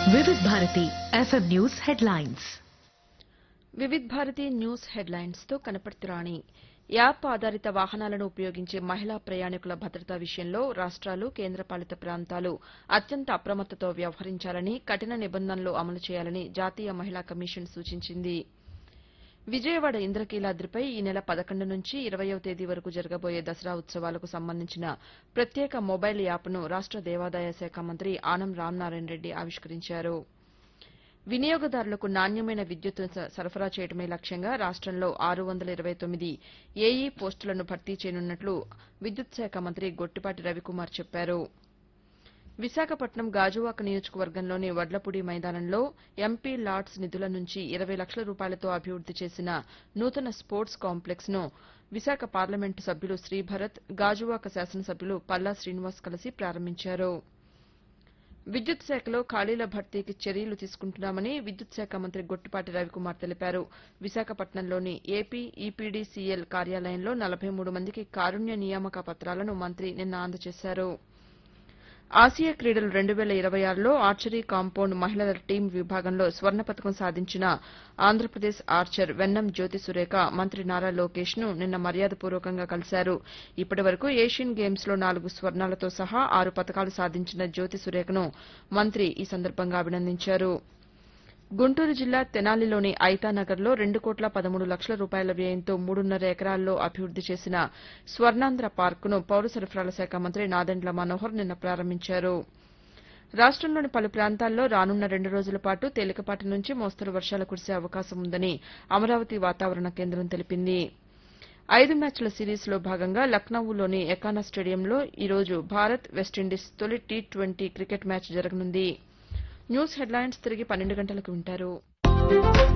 వివిధ Bharati FM news headlines Vividh Bharati news headlines తో కనపడుతురాణి యాప్ ఆధారిత వాహనాలను ఉపయోగించే మహిళా ప్రయాణికుల భద్రత విషయంలో రాష్ట్రాలు కేంద్రపాలిత ప్రాంతాలు అత్యంత అప్రమత్తతో వ్యవహరించాలని కఠిన నిబంధనలు అమలు చేయాలని జాతీయ మహిళా కమిషన్ సూచించింది విజయవాడ ఇంద్రకీలాద్రిపై ఈ నెల పదకొండు నుంచి ఇరవయవ తేదీ వరకు జరగబోయే దసరా ఉత్సవాలకు సంబంధించిన ప్రత్యేక మొబైల్ యాప్ను రాష్ట దేవాదాయ శాఖ మంత్రి ఆనం రామనారాయణ రెడ్డి ఆవిష్కరించారు వినియోగదారులకు నాణ్యమైన విద్యుత్తును స- సరఫరా చేయడమే లక్ష్యంగా రాష్టంలో ఆరు వందల ఇరవై తొమ్మిది ఏఈ పోస్టులను భర్తీ చేయనున్నట్లు విద్యుత్ శాఖ మంత్రి గొట్టిపాటి రవికుమార్ చెప్పారు విశాఖపట్నం గాజువాక నియోజకవర్గంలోని వడ్లపూడి మైదానంలో ఎంపీ లాట్స్ నిధుల నుంచి ఇరవై లక్షల రూపాయలతో అభివృద్ది చేసిన నూతన స్పోర్ట్స్ కాంప్లెక్స్ ను విశాఖ పార్లమెంటు సభ్యులు శ్రీభరత్ గాజువాక శాసనసభ్యులు పల్లా శ్రీనివాస్ కలిసి ప్రారంభించారు విద్యుత్ శాఖలో ఖాళీల భర్తీకి చర్యలు తీసుకుంటున్నామని విద్యుత్ శాఖ మంత్రి గొట్టిపాటి రవికుమార్ తెలిపారు విశాఖపట్నంలోని ఏపీ ఈపీడీసీఎల్ కార్యాలయంలో నలభై మూడు మందికి కారుణ్య నియామక పత్రాలను మంత్రి నిన్న అందజేశారు ఆసియా క్రీడలు రెండు వేల ఇరవై ఆరులో ఆర్చరీ కాంపౌండ్ మహిళల టీం విభాగంలో స్వర్ణ పతకం సాధించిన ఆంధ్రప్రదేశ్ ఆర్చర్ వెన్నం జ్యోతి సురేఖ మంత్రి నారా లోకేష్ ను నిన్న మర్యాదపూర్వకంగా కలిశారు ఇప్పటి వరకు ఏషియన్ గేమ్స్ లో నాలుగు స్వర్ణాలతో సహా ఆరు పతకాలు సాధించిన జ్యోతి సురేఖను మంత్రి ఈ సందర్భంగా అభినందించారు గుంటూరు జిల్లా తెనాలిలోని ఐతానగర్లో రెండు కోట్ల పదమూడు లక్షల రూపాయల వ్యయంతో మూడున్నర ఎకరాల్లో అభివృద్ది చేసిన స్వర్ణాంధ్ర పార్కును పౌర సరఫరాల శాఖ మంత్రి నాదెండ్ల మనోహర్ నిన్న ప్రారంభించారు రాష్టంలోని పలు ప్రాంతాల్లో రానున్న రెండు రోజుల పాటు తేలికపాటి నుంచి మోస్తరు వర్షాలు కురిసే అవకాశం ఉందని అమరావతి వాతావరణ కేంద్రం తెలిపింది ఐదు మ్యాచ్ల సిరీస్లో భాగంగా లక్నవూలోని ఎకానా స్టేడియంలో ఈరోజు భారత్ వెస్టిండీస్ తొలి టీ ట్వంటీ క్రికెట్ మ్యాచ్ జరగనుంది న్యూస్ హెడ్లైన్స్ తిరిగి పన్నెండు గంటలకు వింటారు